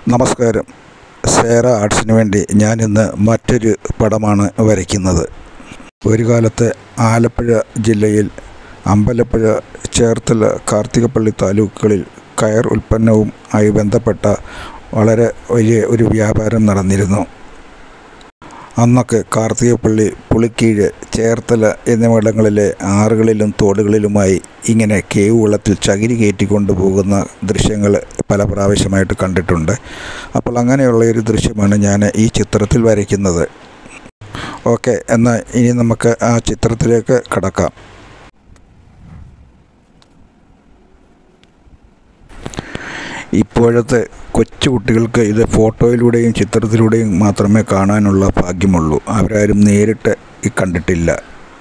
നമസ്കാരം സേറ ആർട്സിന് വേണ്ടി ഞാനിന്ന് മറ്റൊരു പടമാണ് വരയ്ക്കുന്നത് ഒരു കാലത്ത് ആലപ്പുഴ ജില്ലയിൽ അമ്പലപ്പുഴ ചേർത്തല കാർത്തികപ്പള്ളി താലൂക്കുകളിൽ കയർ ഉൽപ്പന്നവും ആയി ബന്ധപ്പെട്ട വളരെ വലിയ ഒരു വ്യാപാരം നടന്നിരുന്നു അന്നൊക്കെ കാർത്തികപ്പള്ളി പുളിക്കീഴ് ചേർത്തല എന്നിവിടങ്ങളിലെ ആറുകളിലും തോടുകളിലുമായി ഇങ്ങനെ കേവ് വെള്ളത്തിൽ ചകിരി കയറ്റിക്കൊണ്ട് പോകുന്ന ദൃശ്യങ്ങൾ പല പ്രാവശ്യമായിട്ട് കണ്ടിട്ടുണ്ട് അപ്പോൾ അങ്ങനെയുള്ള ഒരു ദൃശ്യമാണ് ഞാൻ ഈ ചിത്രത്തിൽ വരയ്ക്കുന്നത് ഓക്കെ എന്നാൽ ഇനി നമുക്ക് ആ ചിത്രത്തിലേക്ക് കടക്കാം ഇപ്പോഴത്തെ കൊച്ചു കുട്ടികൾക്ക് ഇത് ഫോട്ടോയിലൂടെയും ചിത്രത്തിലൂടെയും മാത്രമേ കാണാനുള്ള ഭാഗ്യമുള്ളൂ അവരാരും നേരിട്ട് ഈ കണ്ടിട്ടില്ല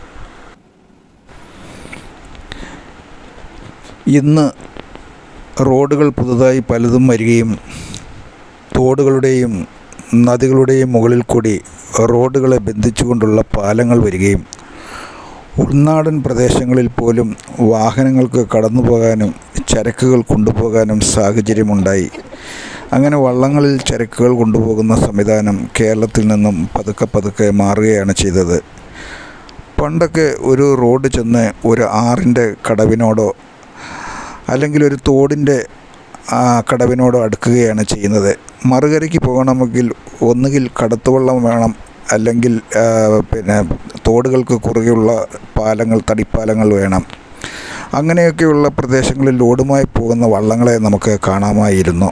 ഇന്ന് റോഡുകൾ പുതുതായി പലതും വരികയും തോടുകളുടെയും നദികളുടെയും മുകളിൽ കൂടി റോഡുകളെ ബന്ധിച്ചുകൊണ്ടുള്ള പാലങ്ങൾ വരികയും ഉൾനാടൻ പ്രദേശങ്ങളിൽ പോലും വാഹനങ്ങൾക്ക് കടന്നു പോകാനും ചരക്കുകൾ കൊണ്ടുപോകാനും സാഹചര്യമുണ്ടായി അങ്ങനെ വള്ളങ്ങളിൽ ചരക്കുകൾ കൊണ്ടുപോകുന്ന സംവിധാനം കേരളത്തിൽ നിന്നും പതുക്കെ പതുക്കെ മാറുകയാണ് ചെയ്തത് പണ്ടൊക്കെ ഒരു റോഡ് ചെന്ന് ഒരു ആറിൻ്റെ കടവിനോടോ അല്ലെങ്കിൽ ഒരു തോടിൻ്റെ കടവിനോടോ അടുക്കുകയാണ് ചെയ്യുന്നത് മറുകരയ്ക്ക് പോകണമെങ്കിൽ ഒന്നുകിൽ കടത്തുവള്ളം വേണം അല്ലെങ്കിൽ പിന്നെ തോടുകൾക്ക് കുറുകെയുള്ള പാലങ്ങൾ തടിപ്പാലങ്ങൾ വേണം അങ്ങനെയൊക്കെയുള്ള പ്രദേശങ്ങളിൽ ലോഡുമായി പോകുന്ന വള്ളങ്ങളെ നമുക്ക് കാണാമായിരുന്നു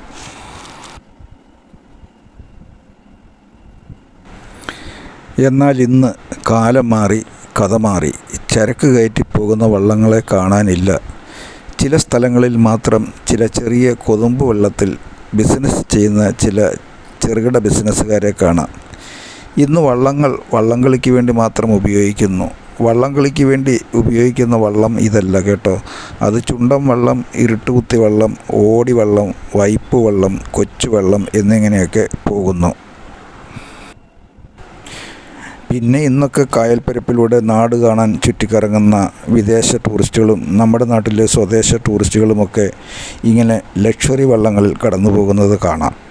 എന്നാൽ ഇന്ന് കാലം മാറി കഥ മാറി ചരക്ക് കയറ്റി പോകുന്ന വള്ളങ്ങളെ കാണാനില്ല ചില സ്ഥലങ്ങളിൽ മാത്രം ചില ചെറിയ കൊതുമ്പ് വെള്ളത്തിൽ ബിസിനസ് ചെയ്യുന്ന ചില ചെറുകിട ബിസിനസ്സുകാരെ കാണാം ഇന്ന് വള്ളങ്ങൾ വള്ളംകളിക്ക് വേണ്ടി മാത്രം ഉപയോഗിക്കുന്നു വള്ളംകളിക്ക് വേണ്ടി ഉപയോഗിക്കുന്ന വള്ളം ഇതല്ല കേട്ടോ അത് ചുണ്ടൻ വള്ളം ഇരുട്ടുകുത്തി വള്ളം ഓടി വള്ളം വൈപ്പ് വള്ളം കൊച്ചു വള്ളം എന്നിങ്ങനെയൊക്കെ പോകുന്നു പിന്നെ ഇന്നൊക്കെ കായൽപ്പരപ്പിലൂടെ നാട് കാണാൻ ചുറ്റിക്കറങ്ങുന്ന വിദേശ ടൂറിസ്റ്റുകളും നമ്മുടെ നാട്ടിലെ സ്വദേശ ടൂറിസ്റ്റുകളുമൊക്കെ ഇങ്ങനെ ലക്ഷറി വള്ളങ്ങളിൽ കടന്നു പോകുന്നത് കാണാം